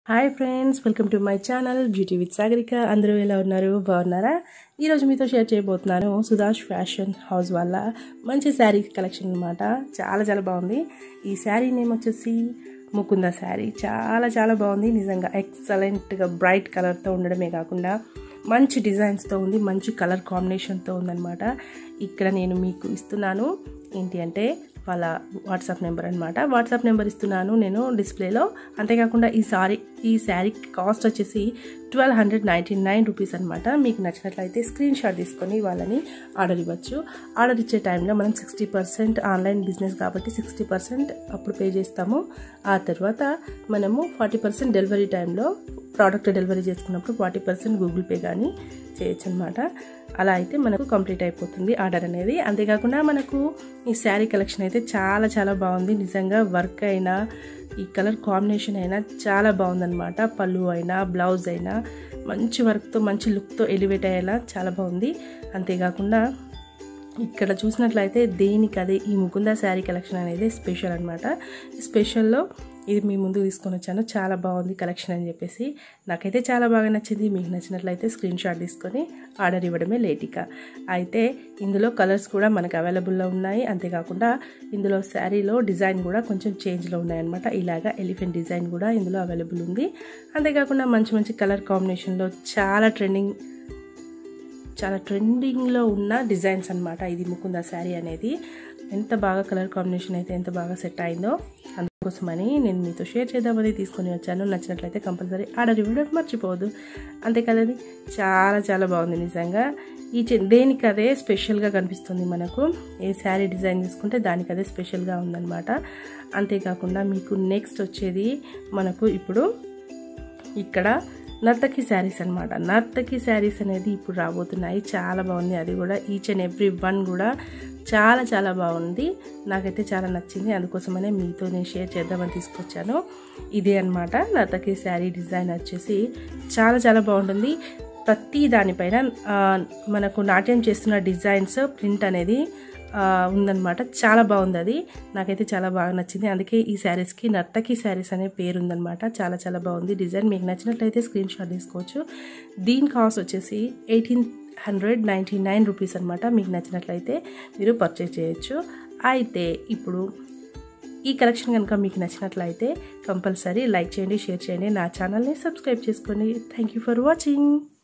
hi friends welcome to my channel beauty with Sagarika అందరూ ఎలా ఉన్నారు బాగున్నారా ఈరోజు మీతో షేర్ చేయబోతున్నాను సుధాష్ ఫ్యాషన్ హౌస్ వల్ల మంచి శారీ కలెక్షన్ అనమాట చాలా చాలా బాగుంది ఈ శారీ నేమ్ వచ్చేసి ముకుంద శారీ చాలా చాలా బాగుంది నిజంగా ఎక్సలెంట్గా బ్రైట్ కలర్తో ఉండడమే కాకుండా మంచి డిజైన్స్తో ఉంది మంచి కలర్ కాంబినేషన్తో ఉందన్నమాట ఇక్కడ నేను మీకు ఇస్తున్నాను ఏంటి అంటే వాళ్ళ వాట్సాప్ నెంబర్ అనమాట వాట్సాప్ నెంబర్ ఇస్తున్నాను నేను డిస్ప్లేలో అంతేకాకుండా ఈ సారీ ఈ శారీ కాస్ట్ వచ్చేసి twelve hundred ninety nine rupees అనమాట మీకు నచ్చినట్లయితే స్క్రీన్ షాట్ తీసుకొని వాళ్ళని ఆర్డర్ ఇవ్వచ్చు ఆర్డర్ ఇచ్చే టైంలో మనం సిక్స్టీ పర్సెంట్ ఆన్లైన్ బిజినెస్ కాబట్టి సిక్స్టీ పర్సెంట్ అప్పుడు పే చేస్తాము ఆ తర్వాత మనము ఫార్టీ పర్సెంట్ డెలివరీ టైంలో ప్రోడక్ట్ డెలివరీ చేసుకున్నప్పుడు ఫార్టీ పర్సెంట్ గూగుల్ పే కానీ చేయొచ్చు అనమాట అలా అయితే మనకు కంప్లీట్ అయిపోతుంది ఆర్డర్ అనేది అంతేకాకుండా మనకు ఈ శారీ కలెక్షన్ అయితే చాలా చాలా బాగుంది నిజంగా వర్క్ అయినా ఈ కలర్ కాంబినేషన్ అయినా చాలా బాగుందన్నమాట పళ్ళు అయినా బ్లౌజ్ అయినా మంచి వర్క్తో మంచి లుక్తో ఎలివేట్ అయ్యేలా చాలా బాగుంది అంతేకాకుండా ఇక్కడ చూసినట్లయితే దేనికి అదే ఈ ముకుంద శారీ కలెక్షన్ అనేది స్పెషల్ అనమాట స్పెషల్లో ఇది మీ ముందు తీసుకొని వచ్చాను చాలా బాగుంది కలెక్షన్ అని చెప్పేసి నాకైతే చాలా బాగా నచ్చింది మీకు నచ్చినట్లయితే స్క్రీన్ షాట్ తీసుకొని ఆర్డర్ ఇవ్వడమే లేటిక అయితే ఇందులో కలర్స్ కూడా మనకు అవైలబుల్లో ఉన్నాయి అంతేకాకుండా ఇందులో శారీలో డిజైన్ కూడా కొంచెం చేంజ్లో ఉన్నాయన్నమాట ఇలాగా ఎలిఫెంట్ డిజైన్ కూడా ఇందులో అవైలబుల్ ఉంది అంతేకాకుండా మంచి మంచి కలర్ కాంబినేషన్లో చాలా ట్రెండింగ్ చాలా ట్రెండింగ్లో ఉన్న డిజైన్స్ అనమాట ఇది ముకుంద శారీ అనేది ఎంత బాగా కలర్ కాంబినేషన్ అయితే ఎంత బాగా సెట్ అయిందో అందుకోసమని నేను మీతో షేర్ చేద్దామని తీసుకొని వచ్చాను నచ్చినట్లయితే కంపల్సరీ ఆర్డర్ ఇవ్వడం మర్చిపోవద్దు అంతే కదండి చాలా చాలా బాగుంది నిజంగా ఈ దేనికి అదే స్పెషల్గా కనిపిస్తుంది మనకు ఏ శారీ డిజైన్ తీసుకుంటే దానికి అదే స్పెషల్గా ఉందన్నమాట అంతేకాకుండా మీకు నెక్స్ట్ వచ్చేది మనకు ఇప్పుడు ఇక్కడ నర్తకి శారీస్ అనమాట నర్తకి శారీస్ అనేది ఇప్పుడు రాబోతున్నాయి చాలా బాగుంది అది కూడా ఈచ్ అండ్ ఎవ్రీ వన్ కూడా చాలా చాలా బాగుంది నాకైతే చాలా నచ్చింది అందుకోసమనే మీతో నేను షేర్ చేద్దామని తీసుకొచ్చాను ఇదే అనమాట నర్తకి శారీ డిజైన్ వచ్చేసి చాలా చాలా బాగుంటుంది ప్రతి దానిపైన మనకు నాట్యం చేస్తున్న డిజైన్స్ ప్రింట్ అనేది ఉందన్నమాట చాలా బాగుంది అది నాకైతే చాలా బాగా నచ్చింది అందుకే ఈ శారీస్కి నర్తకి శారీస్ అనే పేరు ఉందన్నమాట చాలా చాలా బాగుంది డిజైన్ మీకు నచ్చినట్లయితే స్క్రీన్ షాట్ తీసుకోవచ్చు దీని కాస్ట్ వచ్చేసి eighteen hundred ninety nine rupees అనమాట మీకు నచ్చినట్లయితే మీరు పర్చేజ్ చేయొచ్చు అయితే ఇప్పుడు ఈ కలెక్షన్ కనుక మీకు నచ్చినట్లయితే కంపల్సరీ లైక్ చేయండి షేర్ చేయండి నా ఛానల్ని సబ్స్క్రైబ్ చేసుకోండి థ్యాంక్ యూ ఫర్ వాచింగ్